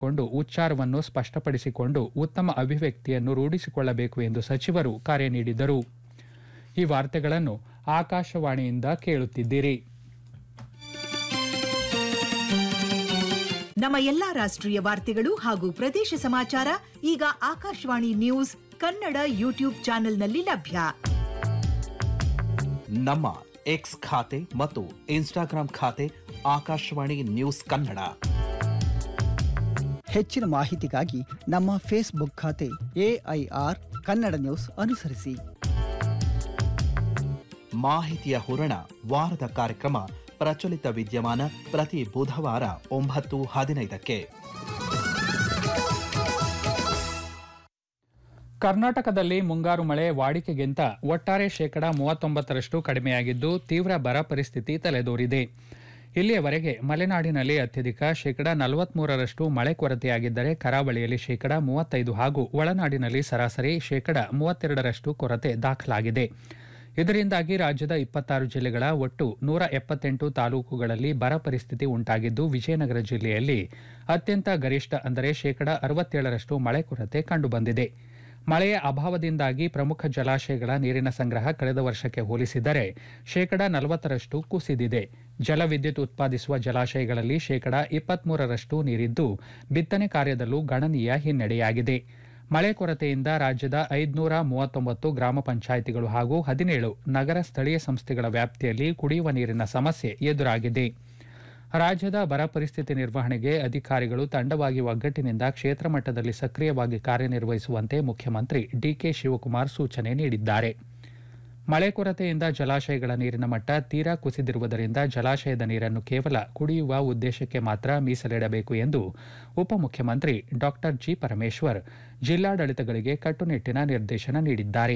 ಕೊಂಡು ಉಚ್ಚಾರವನ್ನು ಸ್ಪಷ್ಟಪಡಿಸಿಕೊಂಡು ಉತ್ತಮ ಅಭಿವ್ಯಕ್ತಿಯನ್ನು ರೂಢಿಸಿಕೊಳ್ಳಬೇಕು ಎಂದು ಸಚಿವರು ಕರೆ ನೀಡಿದರು ಈ ವಾರ್ತೆಗಳನ್ನು ಆಕಾಶವಾಣಿಯಿಂದ ಕೇಳುತ್ತಿದ್ದೀರಿ ನಮ್ಮ ಎಲ್ಲಾ ರಾಷ್ಟ್ರೀಯ ವಾರ್ತೆಗಳು ಹಾಗೂ ಪ್ರದೇಶ ಸಮಾಚಾರ ಈಗ ಆಕಾಶವಾಣಿ ನ್ಯೂಸ್ ಕನ್ನಡ ಯೂಟ್ಯೂಬ್ ಚಾನೆಲ್ನಲ್ಲಿ ಲಭ್ಯ ನಮ್ಮ ಎಕ್ಸ್ ಖಾತೆ ಮತ್ತು ಇನ್ಸ್ಟಾಗ್ರಾಂ ಖಾತೆ ಆಕಾಶವಾಣಿ ನ್ಯೂಸ್ ಕನ್ನಡ ಹೆಚ್ಚಿನ ಮಾಹಿತಿಗಾಗಿ ನಮ್ಮ ಫೇಸ್ಬುಕ್ ಖಾತೆ ಎಐಆರ್ ಕನ್ನಡ ನ್ಯೂಸ್ ಅನುಸರಿಸಿ ಮಾಹಿತಿಯ ಹೂರಣ ವಾರದ ಕಾರ್ಯಕ್ರಮ ಪ್ರಚಲಿತ ವಿದ್ಯಮಾನ ಪ್ರತಿ ಬುಧವಾರ ಒಂಬತ್ತು ಹದಿನೈದಕ್ಕೆ ಕರ್ನಾಟಕದಲ್ಲಿ ಮುಂಗಾರು ಮಳೆ ವಾಡಿಕೆಗಿಂತ ಒಟ್ಟಾರೆ ಶೇಕಡ ಮೂವತ್ತೊಂಬತ್ತರಷ್ಟು ಕಡಿಮೆಯಾಗಿದ್ದು ತೀವ್ರ ಬರ ಪರಿಸ್ಥಿತಿ ತಲೆದೋರಿದೆ ಇಲ್ಲಿಯವರೆಗೆ ಮಲೆನಾಡಿನಲ್ಲಿ ಅತ್ಯಧಿಕ ಶೇಕಡ ನಲವತ್ಮೂರರಷ್ಟು ಮಳೆ ಕೊರತೆಯಾಗಿದ್ದರೆ ಕರಾವಳಿಯಲ್ಲಿ ಶೇಕಡ ಮೂವತ್ತೈದು ಹಾಗೂ ಒಳನಾಡಿನಲ್ಲಿ ಸರಾಸರಿ ಶೇಕಡ ಮೂವತ್ತೆರಡರಷ್ಟು ಕೊರತೆ ದಾಖಲಾಗಿದೆ ಇದರಿಂದಾಗಿ ರಾಜ್ಯದ ಇಪ್ಪತ್ತಾರು ಜಿಲ್ಲೆಗಳ ಒಟ್ಟು ನೂರ ಎಪ್ಪತ್ತೆಂಟು ತಾಲೂಕುಗಳಲ್ಲಿ ಬರ ಪರಿಸ್ಥಿತಿ ಉಂಟಾಗಿದ್ದು ವಿಜಯನಗರ ಜಿಲ್ಲೆಯಲ್ಲಿ ಅತ್ಯಂತ ಗರಿಷ್ಠ ಅಂದರೆ ಶೇಕಡ ಅರವತ್ತೇಳರಷ್ಟು ಮಳೆ ಕೊರತೆ ಕಂಡುಬಂದಿದೆ ಮಳೆಯ ಅಭಾವದಿಂದಾಗಿ ಪ್ರಮುಖ ಜಲಾಶಯಗಳ ನೀರಿನ ಸಂಗ್ರಹ ಕಳೆದ ವರ್ಷಕ್ಕೆ ಹೋಲಿಸಿದರೆ ಶೇಕಡ ನಲವತ್ತರಷ್ಟು ಕುಸಿದಿದೆ ಜಲವಿದ್ಯುತ್ ಉತ್ಪಾದಿಸುವ ಜಲಾಶಯಗಳಲ್ಲಿ ಶೇಕಡ ಇಪ್ಪತ್ಮೂರರಷ್ಟು ನೀರಿದ್ದು ಬಿತ್ತನೆ ಕಾರ್ಯದಲ್ಲೂ ಗಣನೀಯ ಹಿನ್ನಡೆಯಾಗಿದೆ ಮಳೆ ಕೊರತೆಯಿಂದ ರಾಜ್ಯದ ಐದುನೂರ ಮೂವತ್ತೊಂಬತ್ತು ಗ್ರಾಮ ಪಂಚಾಯಿತಿಗಳು ಹಾಗೂ ಹದಿನೇಳು ನಗರ ಸ್ಥಳೀಯ ಸಂಸ್ಥೆಗಳ ವ್ಯಾಪ್ತಿಯಲ್ಲಿ ಕುಡಿಯುವ ನೀರಿನ ಸಮಸ್ಯೆ ಎದುರಾಗಿದೆ ರಾಜ್ಯದ ಬರ ಪರಿಸ್ಥಿತಿ ನಿರ್ವಹಣೆಗೆ ಅಧಿಕಾರಿಗಳು ತಂಡವಾಗಿ ಒಗ್ಗಟ್ಟಿನಿಂದ ಕ್ಷೇತ್ರ ಮಟ್ಟದಲ್ಲಿ ಸಕ್ರಿಯವಾಗಿ ಕಾರ್ಯನಿರ್ವಹಿಸುವಂತೆ ಮುಖ್ಯಮಂತ್ರಿ ಡಿಕೆ ಶಿವಕುಮಾರ್ ಸೂಚನೆ ನೀಡಿದ್ದಾರೆ ಮಳೆ ಕೊರತೆಯಿಂದ ಜಲಾಶಯಗಳ ನೀರಿನ ಮಟ್ಟ ತೀರಾ ಕುಸಿದಿರುವುದರಿಂದ ಜಲಾಶಯದ ನೀರನ್ನು ಕೇವಲ ಕುಡಿಯುವ ಉದ್ದೇಶಕ್ಕೆ ಮಾತ್ರ ಮೀಸಲಿಡಬೇಕು ಎಂದು ಉಪಮುಖ್ಯಮಂತ್ರಿ ಡಾ ಜಿ ಪರಮೇಶ್ವರ್ ಜಿಲ್ಲಾಡಳಿತಗಳಿಗೆ ಕಟ್ಟುನಿಟ್ಟಿನ ನಿರ್ದೇಶನ ನೀಡಿದ್ದಾರೆ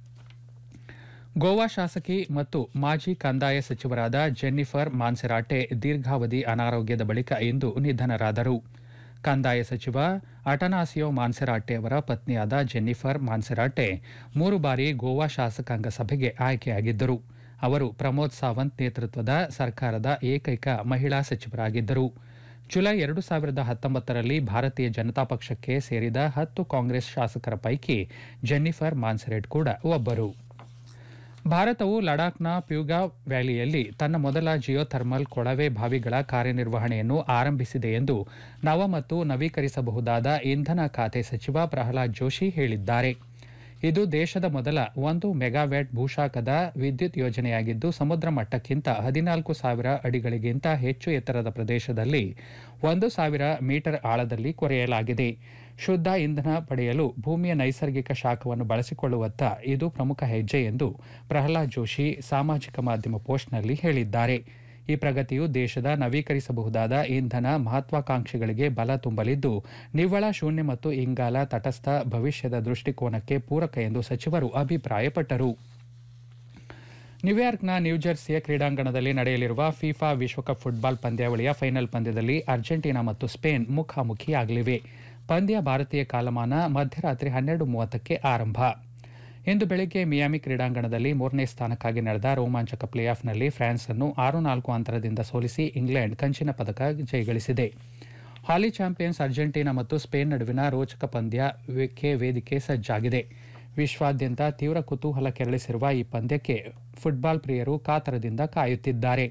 ಗೋವಾ ಶಾಸಕಿ ಮತ್ತು ಮಾಜಿ ಕಂದಾಯ ಸಚಿವರಾದ ಜೆನ್ನಿಫರ್ ಮಾನ್ಸೆರಾಟೆ ದೀರ್ಘಾವಧಿ ಅನಾರೋಗ್ಯದ ಬಳಿಕ ಇಂದು ನಿಧನರಾದರು ಕಂದಾಯ ಸಚಿವ ಅಟನಾಸಿಯೋ ಮಾನ್ಸೆರಾಟೆ ಅವರ ಪತ್ನಿಯಾದ ಜೆನ್ನಿಫರ್ ಮಾನ್ಸೆರಾಟೆ ಮೂರು ಬಾರಿ ಗೋವಾ ಶಾಸಕಾಂಗ ಸಭೆಗೆ ಆಯ್ಕೆಯಾಗಿದ್ದರು ಅವರು ಪ್ರಮೋದ್ ಸಾವಂತ್ ನೇತೃತ್ವದ ಸರ್ಕಾರದ ಏಕೈಕ ಮಹಿಳಾ ಸಚಿವರಾಗಿದ್ದರು ಜುಲೈ ಎರಡು ಸಾವಿರದ ಹತ್ತೊಂಬತ್ತರಲ್ಲಿ ಭಾರತೀಯ ಜನತಾ ಪಕ್ಷಕ್ಕೆ ಸೇರಿದ ಹತ್ತು ಕಾಂಗ್ರೆಸ್ ಶಾಸಕರ ಪೈಕಿ ಜೆನ್ನಿಫರ್ ಮಾನ್ಸೆರೆಟ್ ಕೂಡ ಒಬ್ಬರು ಭಾರತವು ಲಡಾಖ್ನ ಪ್ಯೂಗಾ ವ್ಯಾಲಿಯಲ್ಲಿ ತನ್ನ ಮೊದಲ ಜಿಯೋಥರ್ಮಲ್ ಕೊಳವೆ ಬಾವಿಗಳ ಕಾರ್ಯನಿರ್ವಹಣೆಯನ್ನು ಆರಂಭಿಸಿದೆ ಎಂದು ನವ ಮತ್ತು ನವೀಕರಿಸಬಹುದಾದ ಇಂಧನ ಖಾತೆ ಸಚಿವ ಪ್ರಹ್ಲಾದ್ ಜೋಶಿ ಹೇಳಿದ್ದಾರೆ ಇದು ದೇಶದ ಮೊದಲ ಒಂದು ಮೆಗಾವ್ಯಾಟ್ ಭೂಶಾಖದ ವಿದ್ಯುತ್ ಯೋಜನೆಯಾಗಿದ್ದು ಸಮುದ್ರ ಮಟ್ಟಕ್ಕಿಂತ ಹದಿನಾಲ್ಕು ಸಾವಿರ ಅಡಿಗಳಿಗಿಂತ ಹೆಚ್ಚು ಎತ್ತರದ ಪ್ರದೇಶದಲ್ಲಿ ಒಂದು ಸಾವಿರ ಮೀಟರ್ ಆಳದಲ್ಲಿ ಕೊರೆಯಲಾಗಿದೆ ಶುದ್ಧ ಇಂಧನ ಪಡೆಯಲು ಭೂಮಿಯ ನೈಸರ್ಗಿಕ ಶಾಖವನ್ನು ಬಳಸಿಕೊಳ್ಳುವತ್ತ ಇದು ಪ್ರಮುಖ ಹೆಜ್ಜೆ ಎಂದು ಪ್ರಹ್ಲಾದ್ ಜೋಶಿ ಸಾಮಾಜಿಕ ಮಾಧ್ಯಮ ಪೋಸ್ಟ್ನಲ್ಲಿ ಹೇಳಿದ್ದಾರೆ ಈ ಪ್ರಗತಿಯು ದೇಶದ ನವೀಕರಿಸಬಹುದಾದ ಇಂಧನ ಮಹತ್ವಾಕಾಂಕ್ಷೆಗಳಿಗೆ ಬಲ ತುಂಬಲಿದ್ದು ನಿವ್ವಳ ಶೂನ್ಯ ಮತ್ತು ಇಂಗಾಲ ತಟಸ್ಥ ಭವಿಷ್ಯದ ದೃಷ್ಟಿಕೋನಕ್ಕೆ ಪೂರಕ ಎಂದು ಸಚಿವರು ಅಭಿಪ್ರಾಯಪಟ್ಟರು ನ್ಯೂಯಾರ್ಕ್ನ ನ್ಯೂಜೆರ್ಸಿಯ ಕ್ರೀಡಾಂಗಣದಲ್ಲಿ ನಡೆಯಲಿರುವ ಫಿಫಾ ವಿಶ್ವಕಪ್ ಫುಟ್ಬಾಲ್ ಪಂದ್ಯಾವಳಿಯ ಫೈನಲ್ ಪಂದ್ಯದಲ್ಲಿ ಅರ್ಜೆಂಟೀನಾ ಮತ್ತು ಸ್ಪೇನ್ ಮುಖಾಮುಖಿಯಾಗಲಿವೆ ಪಂದ್ಯ ಭಾರತೀಯ ಕಾಲಮಾನ ಮಧ್ಯರಾತ್ರಿ ಹನ್ನೆರಡು ಮೂವತ್ತಕ್ಕೆ ಆರಂಭ ಇಂದು ಬೆಳಗ್ಗೆ ಮಿಯಾಮಿ ಕ್ರೀಡಾಂಗಣದಲ್ಲಿ ಮೂರನೇ ಸ್ಥಾನಕ್ಕಾಗಿ ನಡೆದ ರೋಮಾಂಚಕ ಪ್ಲೇ ಆಫ್ನಲ್ಲಿ ಫ್ರಾನ್ಸ್ ಅನ್ನು ಆರು ನಾಲ್ಕು ಅಂತರದಿಂದ ಸೋಲಿಸಿ ಇಂಗ್ಲೆಂಡ್ ಕಂಚಿನ ಪದಕ ಜಯಗಳಿಸಿದೆ ಹಾಲಿ ಚಾಂಪಿಯನ್ಸ್ ಅರ್ಜೆಂಟೀನಾ ಮತ್ತು ಸ್ಪೇನ್ ನಡುವಿನ ರೋಚಕ ಪಂದ್ಯಕ್ಕೆ ವೇದಿಕೆ ಸಜ್ಜಾಗಿದೆ ವಿಶ್ವಾದ್ಯಂತ ತೀವ್ರ ಕುತೂಹಲ ಕೆರಳಿಸಿರುವ ಈ ಪಂದ್ಯಕ್ಕೆ ಫುಟ್ಬಾಲ್ ಪ್ರಿಯರು ಕಾತರದಿಂದ ಕಾಯುತ್ತಿದ್ದಾರೆ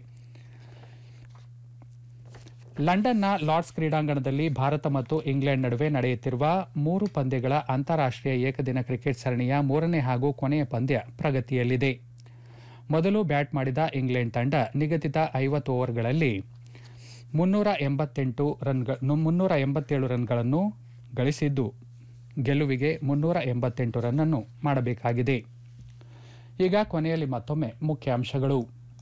ಲಂಡನ್ನ ಲಾರ್ಡ್ಸ್ ಕ್ರೀಡಾಂಗಣದಲ್ಲಿ ಭಾರತ ಮತ್ತು ಇಂಗ್ಲೆಂಡ್ ನಡುವೆ ನಡೆಯುತ್ತಿರುವ ಮೂರು ಪಂದ್ಯಗಳ ಅಂತಾರಾಷ್ಟೀಯ ಏಕದಿನ ಕ್ರಿಕೆಟ್ ಸರಣಿಯ ಮೂರನೇ ಹಾಗೂ ಕೊನೆಯ ಪಂದ್ಯ ಪ್ರಗತಿಯಲ್ಲಿದೆ ಮೊದಲು ಬ್ಯಾಟ್ ಮಾಡಿದ ಇಂಗ್ಲೆಂಡ್ ತಂಡ ನಿಗದಿತ ಐವತ್ತು ಓವರ್ಗಳಲ್ಲಿ ಮುನ್ನೂರ ಎಂಬತ್ತೆಂಟು ರನ್ಗಳು ಮುನ್ನೂರ ಎಂಬತ್ತೇಳು ರನ್ಗಳನ್ನು ಗಳಿಸಿದ್ದು ಗೆಲುವಿಗೆ ಮುನ್ನೂರ ಎಂಬತ್ತೆಂಟು ರನ್ನನ್ನು ಮಾಡಬೇಕಾಗಿದೆ ಈಗ ಕೊನೆಯಲ್ಲಿ ಮತ್ತೊಮ್ಮೆ ಮುಖ್ಯಾಂಶಗಳು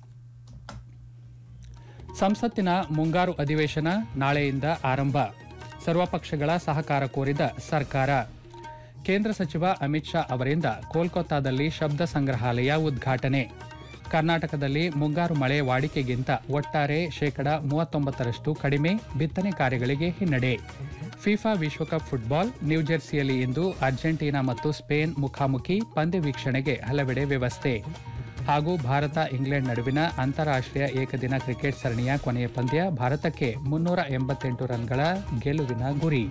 ಸಂಸತ್ತಿನ ಮುಂಗಾರು ಅಧಿವೇಶನ ನಾಳೆಯಿಂದ ಆರಂಭ ಸರ್ವಪಕ್ಷಗಳ ಸಹಕಾರ ಕೋರಿದ ಸರ್ಕಾರ ಕೇಂದ್ರ ಸಚಿವ ಅಮಿತ್ ಶಾ ಅವರಿಂದ ಕೋಲ್ಕತ್ತಾದಲ್ಲಿ ಶಬ್ದ ಸಂಗ್ರಹಾಲಯ ಉದ್ಘಾಟನೆ ಕರ್ನಾಟಕದಲ್ಲಿ ಮುಂಗಾರು ಮಳೆ ವಾಡಿಕೆಗಿಂತ ಒಟ್ಟಾರೆ ಶೇಕಡ ಮೂವತ್ತೊಂಬತ್ತರಷ್ಟು ಕಡಿಮೆ ಬಿತ್ತನೆ ಕಾರ್ಯಗಳಿಗೆ ಹಿನ್ನಡೆ ಫಿಫಾ ವಿಶ್ವಕಪ್ ಫುಟ್ಬಾಲ್ ನ್ಯೂಜೆರ್ಸಿಯಲ್ಲಿ ಇಂದು ಅರ್ಜೆಂಟೀನಾ ಮತ್ತು ಸ್ಪೇನ್ ಮುಖಾಮುಖಿ ಪಂದ್ಯ ವೀಕ್ಷಣೆಗೆ ಹಲವೆಡೆ ವ್ಯವಸ್ಥೆ ಹಾಗೂ ಭಾರತ ಇಂಗ್ಲೆಂಡ್ ನಡುವಿನ ಅಂತಾರಾಷ್ಟ್ರೀಯ ಏಕದಿನ ಕ್ರಿಕೆಟ್ ಸರಣಿಯ ಕೊನೆಯ ಪಂದ್ಯ ಭಾರತಕ್ಕೆ ಮುನ್ನೂರ ಎಂಬತ್ತೆಂಟು ರನ್ಗಳ ಗೆಲುವಿನ ಗುರಿ